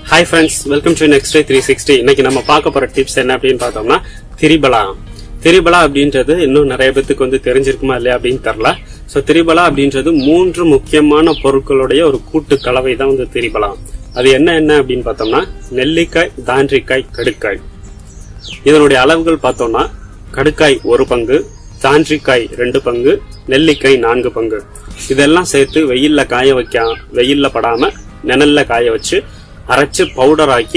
hi friends welcome to next three sixty இன்னைக்கு நம்ம பார்க்க போற டிப்ஸ் என்ன அப்படின்னு பார்த்தோம்னா திரிபலா திரிபலா அப்படின்றது இன்னும் நிறைய பேத்துக்கு வந்து தெரிஞ்சிருக்குமா இல்லையா அப்படின்னு தெரியல ஸோ திரிபலா அப்படின்றது மூன்று முக்கியமான பொருட்களுடைய ஒரு கூட்டு கலவை தான் வந்து திரிபலா அது என்ன என்ன அப்படின்னு பார்த்தோம்னா நெல்லிக்காய் தாண்டிக்காய் கடுக்காய் இதனுடைய அளவுகள் பார்த்தோம்னா கடுக்காய் ஒரு பங்கு தாண்டிக்காய் ரெண்டு பங்கு நெல்லிக்காய் நான்கு பங்கு இதெல்லாம் சேர்த்து வெயில்ல காய வைக்க வெயில்ல படாம நிழல்ல காய வச்சு அரைச்சு பவுடர் ஆக்கி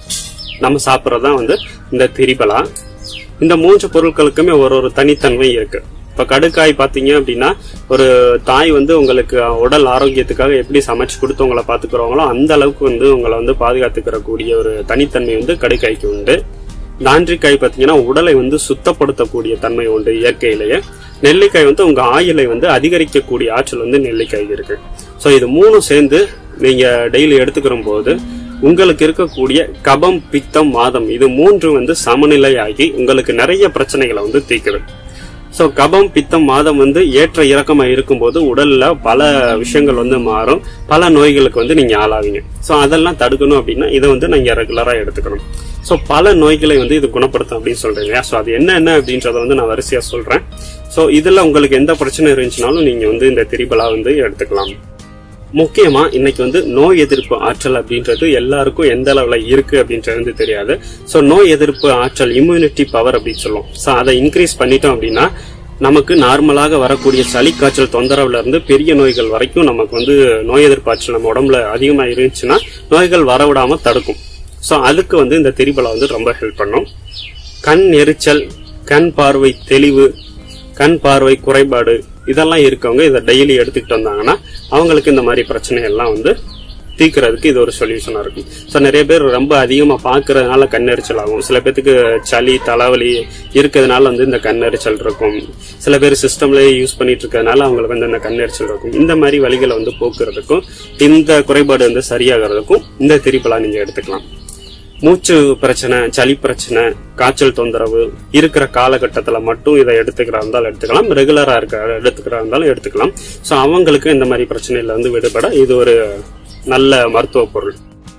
நம்ம சாப்பிட்றதுதான் வந்து இந்த திரிபலா இந்த மூன்று பொருட்களுக்குமே ஒரு ஒரு தனித்தன்மை இருக்கு இப்ப கடுக்காய் பாத்தீங்க அப்படின்னா ஒரு தாய் வந்து உங்களுக்கு உடல் ஆரோக்கியத்துக்காக எப்படி சமைச்சு கொடுத்து உங்களை பாத்துக்கிறவங்களோ அந்த அளவுக்கு வந்து உங்களை வந்து பாதுகாத்துக்கிற கூடிய ஒரு தனித்தன்மை வந்து கடுக்காய்க்கு உண்டு நான்றிக்காய் பாத்தீங்கன்னா உடலை வந்து சுத்தப்படுத்தக்கூடிய தன்மை உண்டு இயற்கையிலேயே நெல்லிக்காய் வந்து உங்க ஆயுளை வந்து அதிகரிக்கக்கூடிய ஆற்றல் வந்து நெல்லிக்காய் இருக்கு ஸோ இது மூணும் சேர்ந்து நீங்க டெய்லி எடுத்துக்கிற போது உங்களுக்கு இருக்கக்கூடிய கபம் பித்தம் வாதம் இது மூன்று வந்து சமநிலையாகி உங்களுக்கு நிறைய பிரச்சனைகளை வந்து தீக்குது ஸோ கபம் பித்தம் மாதம் வந்து ஏற்ற இறக்கமா இருக்கும்போது உடல்ல பல விஷயங்கள் வந்து மாறும் பல நோய்களுக்கு வந்து நீங்க ஆளாவீங்க ஸோ அதெல்லாம் தடுக்கணும் அப்படின்னா இதை வந்து நீங்க ரெகுலரா எடுத்துக்கணும் ஸோ பல நோய்களை வந்து இது குணப்படுத்தும் அப்படின்னு சொல்றீங்க ஸோ அது என்ன என்ன அப்படின்றத வந்து நான் வரிசையா சொல்றேன் ஸோ இதுல உங்களுக்கு எந்த பிரச்சனை இருந்துச்சுனாலும் நீங்க வந்து இந்த திரிபலா வந்து எடுத்துக்கலாம் முக்கியமா இன்னைக்கு வந்து நோய் எதிர்ப்பு ஆற்றல் அப்படின்றது எல்லாருக்கும் எந்த அளவுல இருக்கு அப்படின்றது வந்து தெரியாது ஸோ நோய் எதிர்ப்பு ஆற்றல் இம்யூனிட்டி பவர் அப்படின்னு சொல்லுவோம் ஸோ அதை இன்க்ரீஸ் பண்ணிட்டோம் அப்படின்னா நமக்கு நார்மலாக வரக்கூடிய சளி காய்ச்சல் தொந்தரவுல இருந்து பெரிய நோய்கள் வரைக்கும் நமக்கு வந்து நோய் எதிர்ப்பு ஆற்றல் நம்ம உடம்புல அதிகமா இருந்துச்சுன்னா நோய்கள் வரவிடாம தடுக்கும் ஸோ அதுக்கு வந்து இந்த திரிபலா வந்து ரொம்ப ஹெல்ப் பண்ணும் கண் எரிச்சல் கண் பார்வை தெளிவு கண் பார்வை குறைபாடு இதெல்லாம் இருக்கவங்க இதை டெய்லி எடுத்துக்கிட்டு வந்தாங்கன்னா அவங்களுக்கு இந்த மாதிரி பிரச்சனை எல்லாம் வந்து தீக்கிறதுக்கு இது ஒரு சொல்யூஷனா இருக்கும் ஸோ நிறைய பேர் ரொம்ப அதிகமா பாக்குறதுனால கண்ணெரிச்சல் ஆகும் சில பேத்துக்கு சளி தலைவலி இருக்கிறதுனால வந்து இந்த கண்ணெரிச்சல் இருக்கும் சில பேர் சிஸ்டம்லயே யூஸ் பண்ணிட்டு இருக்கிறதுனால அவங்களுக்கு வந்து இந்த கண்ணெரிச்சல் இருக்கும் இந்த மாதிரி வழிகளை வந்து போக்குறதுக்கும் இந்த குறைபாடு வந்து சரியாகிறதுக்கும் இந்த திரிபலா நீங்க எடுத்துக்கலாம் மூச்சு பிரச்சனை சளி பிரச்சனை காய்ச்சல் தொந்தரவு இருக்கிற காலகட்டத்துல மட்டும் இதை எடுத்துக்கிறா இருந்தாலும் எடுத்துக்கலாம் ரெகுலரா இருக்க எடுத்துக்கிறா இருந்தாலும் எடுத்துக்கலாம் ஸோ அவங்களுக்கு இந்த மாதிரி பிரச்சனையில வந்து விடுபட இது ஒரு நல்ல மருத்துவ பொருள்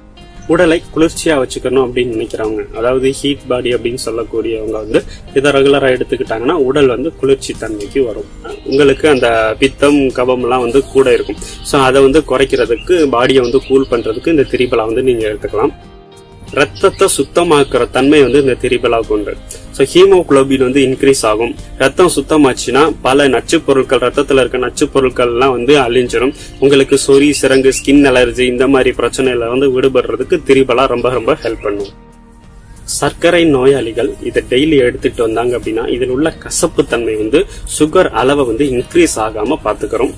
உடலை குளிர்ச்சியா வச்சுக்கணும் அப்படின்னு நினைக்கிறவங்க அதாவது ஹீட் பாடி அப்படின்னு சொல்லக்கூடியவங்க வந்து இதை ரெகுலரா எடுத்துக்கிட்டாங்கன்னா உடல் வந்து குளிர்ச்சி தன்மைக்கு வரும் உங்களுக்கு அந்த பித்தம் கபம் எல்லாம் வந்து கூட இருக்கும் ஸோ அதை வந்து குறைக்கிறதுக்கு பாடியை வந்து கூல் பண்றதுக்கு இந்த திரிபலா வந்து நீங்க எடுத்துக்கலாம் ரத்தத்தை சுத்தமாக்குற தன்மை வந்து இந்த திரிபலாவுக்கு உண்டு ஸோ ஹீமோகுளோபின் வந்து இன்க்ரீஸ் ஆகும் ரத்தம் சுத்தமாச்சுன்னா பல நச்சு பொருட்கள் ரத்தத்துல இருக்க நச்சு பொருட்கள் எல்லாம் வந்து அழிஞ்சிரும் உங்களுக்கு சொறி சிறங்கு ஸ்கின் அலர்ஜி இந்த மாதிரி பிரச்சனையில வந்து விடுபடுறதுக்கு திரிபலா ரொம்ப ரொம்ப ஹெல்ப் பண்ணும் சர்க்கரை நோயாளிகள் இதை டெய்லி எடுத்துட்டு வந்தாங்க அப்படின்னா இதில் உள்ள கசப்பு தன்மை வந்து சுகர் அளவை வந்து இன்க்ரீஸ் ஆகாம பாத்துக்கிறோம்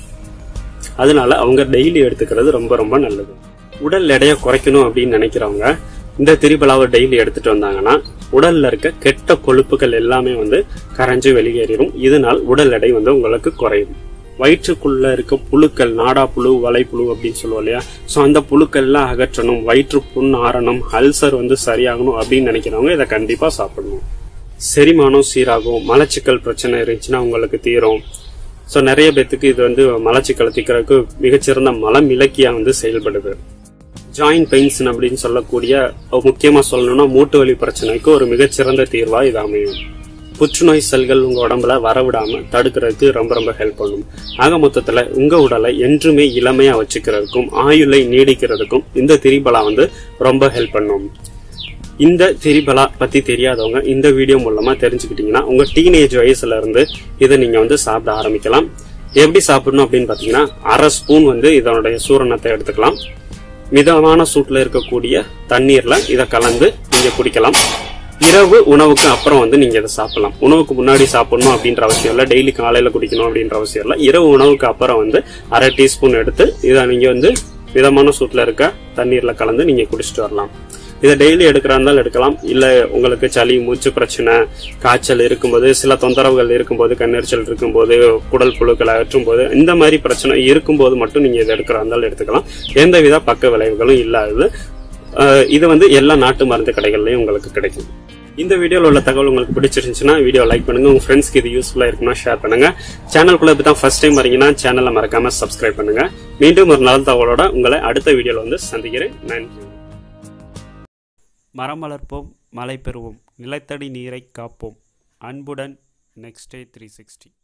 அதனால அவங்க டெய்லி எடுத்துக்கிறது ரொம்ப ரொம்ப நல்லது உடல் எடையை குறைக்கணும் அப்படின்னு நினைக்கிறவங்க இந்த திரிபலாவை டெய்லி எடுத்துட்டு வந்தாங்கன்னா உடல்ல இருக்க கெட்ட கொழுப்புகள் எல்லாமே வந்து கரைஞ்சு வெளியேறிடும் இதனால் உடல் எடை வந்து உங்களுக்கு குறையும் வயிற்றுக்குள்ள இருக்க புழுக்கள் நாடா புழு வலைப்புழு அப்படின்னு சொல்லுவோம் இல்லையா ஸோ அந்த புழுக்கள்லாம் அகற்றணும் வயிற்று புண் ஆறணும் அல்சர் வந்து சரியாகணும் அப்படின்னு நினைக்கிறவங்க இதை கண்டிப்பா சாப்பிடணும் செரிமானம் சீராகும் மலச்சிக்கல் பிரச்சனை இருந்துச்சுன்னா உங்களுக்கு தீரும் ஸோ நிறைய பேத்துக்கு இது வந்து மலச்சிக்கலை தீக்கிறதுக்கு மிகச்சிறந்த மலம் இலக்கியா வந்து செயல்படுது ஜாயிண்ட் பெயின்ஸ் அப்படின்னு சொல்லக்கூடிய முக்கியமா சொல்லணும்னா மூட்டு வலி பிரச்சனைக்கு ஒரு மிகச்சிறந்த தீர்வா இது அமையும் புற்றுநோய் செல்கள் உங்க உடம்புல வரவிடாம தடுக்கிறதுக்கு ரொம்ப ரொம்ப ஹெல்ப் பண்ணும் ஆக மொத்தத்துல உங்க உடலை என்றுமே இளமையா வச்சுக்கிறதுக்கும் ஆயுளை நீடிக்கிறதுக்கும் இந்த திரிபலா வந்து ரொம்ப ஹெல்ப் பண்ணும் இந்த திரிபலா பத்தி தெரியாதவங்க இந்த வீடியோ மூலமா தெரிஞ்சுக்கிட்டீங்கன்னா உங்க டீனேஜ் வயசுல இருந்து இதை நீங்க வந்து சாப்பிட ஆரம்பிக்கலாம் எப்படி சாப்பிடணும் அப்படின்னு பாத்தீங்கன்னா அரை ஸ்பூன் வந்து இதனுடைய சூரணத்தை எடுத்துக்கலாம் மிதமான சூட்ல இருக்கக்கூடிய தண்ணீர்ல இதை கலந்து நீங்க குடிக்கலாம் இரவு உணவுக்கு அப்புறம் வந்து நீங்க இதை சாப்பிடலாம் உணவுக்கு முன்னாடி சாப்பிடணும் அப்படின்ற அவசியம் இல்லை டெய்லி காலையில குடிக்கணும் அப்படின்ற அவசியம் இல்லை இரவு உணவுக்கு அப்புறம் வந்து அரை டீஸ்பூன் எடுத்து இதை நீங்க வந்து மிதமான சூட்ல இருக்க தண்ணீர்ல கலந்து நீங்க குடிச்சிட்டு வரலாம் இதை டெய்லி எடுக்கிறா இருந்தாலும் எடுக்கலாம் இல்ல உங்களுக்கு சளி மூச்சு பிரச்சனை காய்ச்சல் இருக்கும்போது சில தொந்தரவுகள் இருக்கும்போது கண்ணெரிச்சல் இருக்கும்போது குடல் புழுக்கள் அகற்றும் போது இந்த மாதிரி பிரச்சனை இருக்கும்போது மட்டும் நீங்க இதை எடுக்கிறா இருந்தாலும் எடுத்துக்கலாம் எந்தவித பக்க விளைவுகளும் இல்லாதது இது வந்து எல்லா நாட்டு மருந்து கடைகள்லயும் உங்களுக்கு கிடைக்கும் இந்த வீடியோல உள்ள தகவல் உங்களுக்கு பிடிச்சிருந்துச்சுன்னா வீடியோ லைக் பண்ணுங்க உங்க ஃப்ரெண்ட்ஸ்க்கு இது யூஸ்ஃபுல்லா இருக்குன்னா ஷேர் பண்ணுங்க சேனலுக்குள்ள இப்போ தான் ஃபர்ஸ்ட் டைம் வரீங்கன்னா சேனலை மறக்காம சப்ஸ்கிரைப் பண்ணுங்க மீண்டும் ஒரு நல்ல தகவலோட உங்களை அடுத்த வீடியோல வந்து சந்திக்கிறேன் நன்றி மரம் வளர்ப்போம் மழை பெறுவோம் நிலத்தடி நீரை காப்போம் அன்புடன் நெக்ஸ்ட் டே த்ரீ சிக்ஸ்டி